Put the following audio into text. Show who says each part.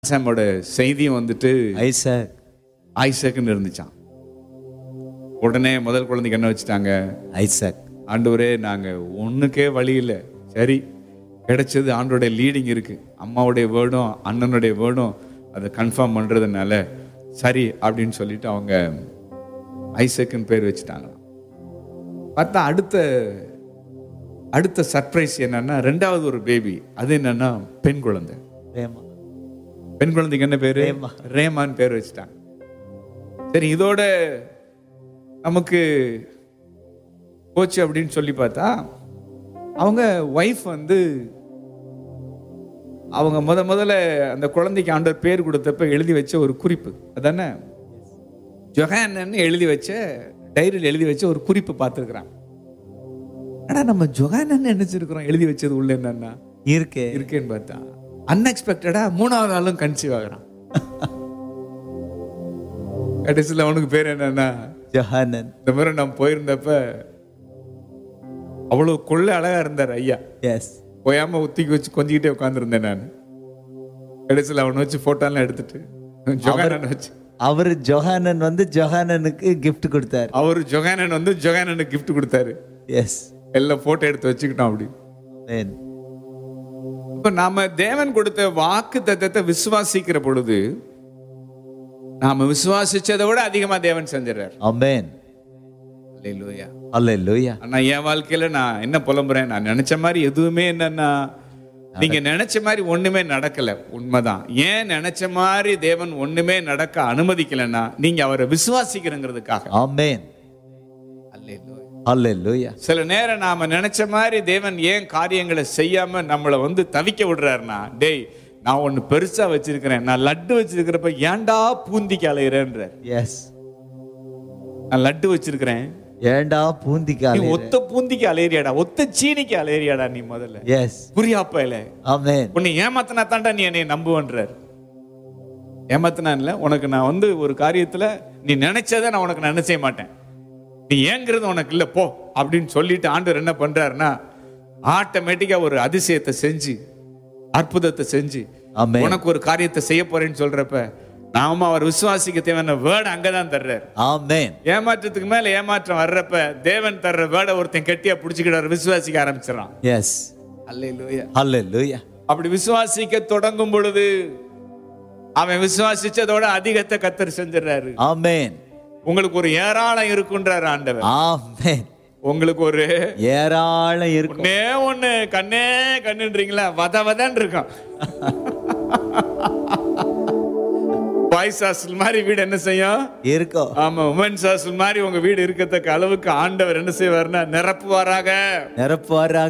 Speaker 1: சாமோட செய்தியும் வந்துட்டு
Speaker 2: ஐசக்
Speaker 1: ஐசக்குன்னு இருந்துச்சான் உடனே முதல் குழந்தைக்கு என்ன வச்சுட்டாங்க
Speaker 2: ஐசக்
Speaker 1: ஆண்டவரே நாங்க ஒண்ணுக்கே வழி இல்லை சரி கிடைச்சது ஆண்டோடைய லீடிங் இருக்கு அம்மாவுடைய வேர்டும் அண்ணனுடைய வேர்டும் அதை கன்ஃபார்ம் பண்றதுனால சரி அப்படின்னு சொல்லிட்டு அவங்க ஐசக்குன்னு பேர் வச்சுட்டாங்க பார்த்தா அடுத்த அடுத்த சர்ப்ரைஸ் என்னன்னா ரெண்டாவது ஒரு பேபி அது என்னன்னா பெண் குழந்தை
Speaker 2: ரேமா
Speaker 1: பெண் குழந்தைக்கு என்ன பேரு
Speaker 2: ரேமா.
Speaker 1: ரேமான் பேர் வச்சுட்டாங்க சரி இதோட நமக்கு போச்சு அப்படின்னு சொல்லி பார்த்தா அவங்க ஒய்ஃப் வந்து அவங்க முத முதல்ல அந்த குழந்தைக்கு ஆண்டவர் பேர் கொடுத்தப்ப எழுதி வச்ச ஒரு குறிப்பு அதானே ஜொஹானன்னு எழுதி வச்ச டைரியில் எழுதி வச்ச ஒரு குறிப்பு பார்த்துருக்குறாங்க ஆனா நம்ம ஜொஹானன்னு நினைச்சிருக்கிறோம் எழுதி வச்சது உள்ள என்னன்னா
Speaker 2: இருக்கே
Speaker 1: இருக்கேன்னு பார்த்தா அன்எக்ஸ்பெக்டடா மூணாவது ஆளும் கன்சீவ் ஆகுறான் கடைசியில் அவனுக்கு பேர் என்னன்னா
Speaker 2: ஜஹானன்
Speaker 1: இந்த மாதிரி நான் போயிருந்தப்ப அவ்வளவு கொள்ள அழகா இருந்தார் ஐயா
Speaker 2: எஸ்
Speaker 1: போயாம ஒத்திக்கி வச்சு கொஞ்சிக்கிட்டே உட்காந்துருந்தேன் நான் கடைசியில் அவனை வச்சு போட்டோலாம் எடுத்துட்டு ஜொகானன் வச்சு
Speaker 2: அவர் ஜொஹானன் வந்து ஜொஹானனுக்கு gift கொடுத்தார்
Speaker 1: அவர் ஜொகானன் வந்து ஜொகானனுக்கு gift கொடுத்தாரு
Speaker 2: எஸ்
Speaker 1: எல்லாம் போட்டோ எடுத்து வச்சுக்கிட்டோம் அப்படி
Speaker 2: ஆமென்
Speaker 1: இப்ப நாம தேவன் கொடுத்த வாக்கு தத்தத்தை விசுவாசிக்கிற பொழுது நாம விசுவாசிச்சதை விட அதிகமா தேவன் செஞ்சிடறார்
Speaker 2: ஆமென்
Speaker 1: அல்லேலூயா
Speaker 2: அல்லேலூயா
Speaker 1: ஆனா என் வாழ்க்கையில நான் என்ன புலம்புறேன் நான் நினைச்ச மாதிரி எதுவுமே என்னன்னா நீங்க நினைச்ச மாதிரி ஒண்ணுமே நடக்கல உண்மைதான் ஏன் நினைச்ச மாதிரி தேவன் ஒண்ணுமே நடக்க அனுமதிக்கலைன்னா நீங்க அவரை விசுவாசிக்கிறங்கிறதுக்காக
Speaker 2: ஆமென்
Speaker 1: அல்லேலூயா
Speaker 2: அல்லேலூயா
Speaker 1: சில நேரம் நாம நினைச்ச மாதிரி தேவன் ஏன் காரியங்களை செய்யாம நம்மளை வந்து தவிக்க விடுறாருன்னா டேய் நான் ஒண்ணு பெருசா வச்சிருக்கிறேன் நான் லட்டு வச்சிருக்கிறப்ப ஏன்டா பூந்திக்கு அலையிறேன்ற
Speaker 2: எஸ்
Speaker 1: நான் லட்டு வச்சிருக்கிறேன்
Speaker 2: ஏண்டா
Speaker 1: நீ
Speaker 2: பூந்திக்காலே
Speaker 1: ஒத்த பூந்திக்கு அலையறியாடா ஒத்த சீனிக்கு அலையறியாடா நீ முதல்ல
Speaker 2: எஸ்
Speaker 1: புரியாப்பல
Speaker 2: ஆமென்
Speaker 1: உன்னை ஏமாத்தினா தாண்டா நீ என்னை நம்புவன்றார் ஏமாத்தினா இல்ல உனக்கு நான் வந்து ஒரு காரியத்துல நீ நினைச்சதை நான் உனக்கு நான் என்ன செய்ய மாட்டேன் நீ ஏங்கிறது உனக்கு இல்ல போ அப்படின்னு சொல்லிட்டு ஆண்டவர் என்ன பண்றாருன்னா ஆட்டோமேட்டிக்கா ஒரு அதிசயத்தை செஞ்சு அற்புதத்தை செஞ்சு
Speaker 2: ஆமென்
Speaker 1: உனக்கு ஒரு காரியத்தை செய்ய போறேன்னு சொல்றப்ப நாம அவர் விசுவாசிக்க தேவையான வேர்டு அங்கதான் தர்றாரு
Speaker 2: ஆமென்
Speaker 1: ஏமாற்றத்துக்கு மேல ஏமாற்றம் வர்றப்ப தேவன் தர்ற வேர்டை ஒருத்தன் கெட்டியா பிடிச்சிக்கிட்டு விசுவாசிக்க ஆரம்பிச்சிடறான்
Speaker 2: எஸ்
Speaker 1: அல்லேலூயா
Speaker 2: அல்லேலூயா
Speaker 1: அப்படி விசுவாசிக்க தொடங்கும் பொழுது அவன் விசுவாசிச்சதோட அதிகத்தை கத்தர் செஞ்சிடறாரு
Speaker 2: ஆமென்
Speaker 1: உங்களுக்கு ஒரு ஏராளம் இருக்குன்றாரு ஆண்டவர்
Speaker 2: ஆமென்
Speaker 1: உங்களுக்கு ஒரு
Speaker 2: ஏராளம் இருக்கும்
Speaker 1: ஒண்ணே ஒண்ணு கண்ணே கண்ணுன்றீங்களா வத வதன்னு இருக்கும் பாய்ஸ் ஹாஸ்டல் மாதிரி வீடு என்ன செய்யும்
Speaker 2: இருக்கும்
Speaker 1: ஆமா உமன்ஸ் ஹாஸ்டல் மாதிரி உங்க வீடு இருக்கத்தக்க அளவுக்கு ஆண்டவர் என்ன செய்வாருன்னா நிரப்புவாராக
Speaker 2: நிரப்புவாராக